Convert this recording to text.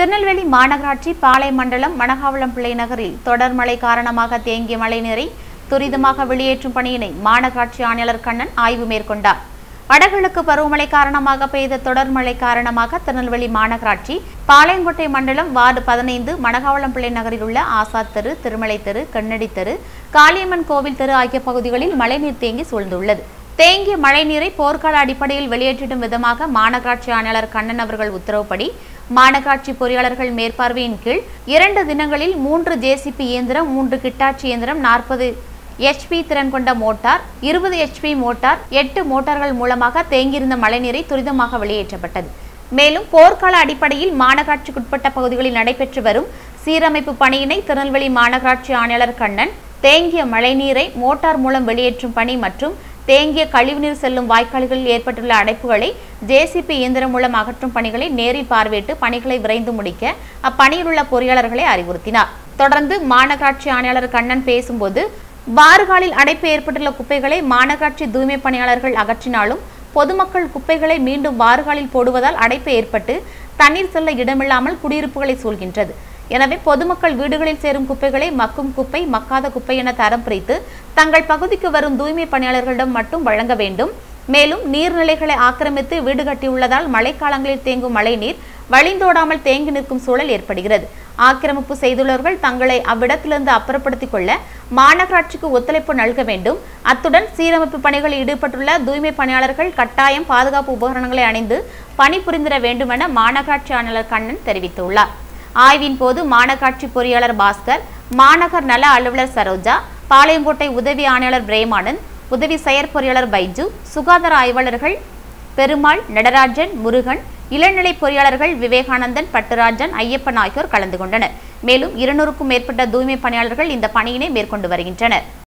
திருநெல்வேலி மாநகராட்சி பாளை மண்டலம் மணகாவளம் பிள்ளை நகரில் தொடர் மழை காரணமாக தேங்கிய மழைநீரை துரிதமாக வெளியேற்றும் பணியினை மாநகராட்சி ஆணையாளர் கண்ணன் ஆய்வு மேற்கொண்டார் வடகிழக்கு பருவமழை காரணமாக பெய்த தொடர் மழை காரணமாக திருநெல்வேலி மாநகராட்சி பாளையங்கோட்டை மண்டலம் வார்டு பதினைந்து மணகாவளம் பிள்ளை நகரில் உள்ள ஆசாத் தெரு திருமலை தெரு கண்ணடி தெரு காளியம்மன் கோவில் தெரு ஆகிய பகுதிகளில் மழைநீர் தேங்கி சூழ்ந்துள்ளது தேங்கிய மழைநீரை போர்க்கால அடிப்படையில் வெளியேற்றிடும் விதமாக மாநகராட்சி ஆணையாளர் கண்ணன் அவர்கள் உத்தரவுப்படி மாநகராட்சி பொறியாளர்கள் மேற்பார்வையின் கீழ் இரண்டு தினங்களில் மூன்று ஜேசிபி இயந்திரம் மூன்று கிட்டாட்சி இயந்திரம் நாற்பது எச்பி திறன் கொண்ட மோட்டார் இருபது எச்பி மோட்டார் எட்டு மோட்டார்கள் மூலமாக தேங்கியிருந்த மழைநீரை துரிதமாக வெளியேற்றப்பட்டது மேலும் போர்க்கால அடிப்படையில் மாநகராட்சிக்குட்பட்ட பகுதிகளில் நடைபெற்று வரும் சீரமைப்பு பணியினை திருநெல்வேலி மாநகராட்சி ஆணையாளர் கண்ணன் தேங்கிய மழைநீரை மோட்டார் மூலம் வெளியேற்றும் பணி மற்றும் தேங்கிய கழிவுநீர் செல்லும் வாய்க்கால்களில் ஏற்பட்டுள்ள அடைப்புகளை ஜேசிபி இயந்திரம் மூலம் அகற்றும் பணிகளை நேரில் பார்வையிட்டு பணிகளை விரைந்து முடிக்க அப்பணியில் உள்ள பொறியாளர்களை அறிவுறுத்தினார் தொடர்ந்து மாநகராட்சி ஆணையாளர் கண்ணன் பேசும்போது வாறுகாலில் அடைப்பு ஏற்பட்டுள்ள குப்பைகளை மாநகராட்சி தூய்மை பணியாளர்கள் அகற்றினாலும் பொதுமக்கள் குப்பைகளை மீண்டும் வாறுகாலில் போடுவதால் அடைப்பு ஏற்பட்டு தண்ணீர் செல்ல இடமில்லாமல் குடியிருப்புகளை சூழ்கின்றது எனவே பொதுமக்கள் வீடுகளில் சேரும் குப்பைகளை மக்கும் குப்பை மக்காத குப்பை என தரம் பிரித்து தங்கள் பகுதிக்கு வரும் தூய்மை பணியாளர்களிடம் மட்டும் வழங்க வேண்டும் மேலும் நீர்நிலைகளை ஆக்கிரமித்து வீடு கட்டியுள்ளதால் மழைக்காலங்களில் தேங்கும் மழைநீர் வழிந்தோடாமல் தேங்கி நிற்கும் சூழல் ஏற்படுகிறது ஆக்கிரமிப்பு செய்துள்ளவர்கள் தங்களை அவ்விடத்திலிருந்து அப்புறப்படுத்திக் கொள்ள மாநகராட்சிக்கு ஒத்துழைப்பு நல்க வேண்டும் அத்துடன் சீரமைப்பு பணிகளில் ஈடுபட்டுள்ள தூய்மை பணியாளர்கள் கட்டாயம் பாதுகாப்பு உபகரணங்களை அணிந்து பணிபுரிந்திட வேண்டும் என மாநகராட்சி ஆணையாளர் கண்ணன் தெரிவித்துள்ளார் ஆய்வின் போது மாநகராட்சி பொறியாளர் பாஸ்கர் மாநகர் நல அலுவலர் சரோஜா பாளையங்கோட்டை உதவி ஆணையாளர் பிரேமானந்த் உதவி செயற்பொறியாளர் பைஜு சுகாதார ஆய்வாளர்கள் பெருமாள் நடராஜன் முருகன் இளநிலை பொறியாளர்கள் விவேகானந்தன் பட்டுராஜன் ஐயப்பன் ஆகியோர் கலந்து கொண்டனர் மேலும் இருநூறுக்கும் மேற்பட்ட தூய்மை பணியாளர்கள் இந்த பணியினை மேற்கொண்டு வருகின்றனர்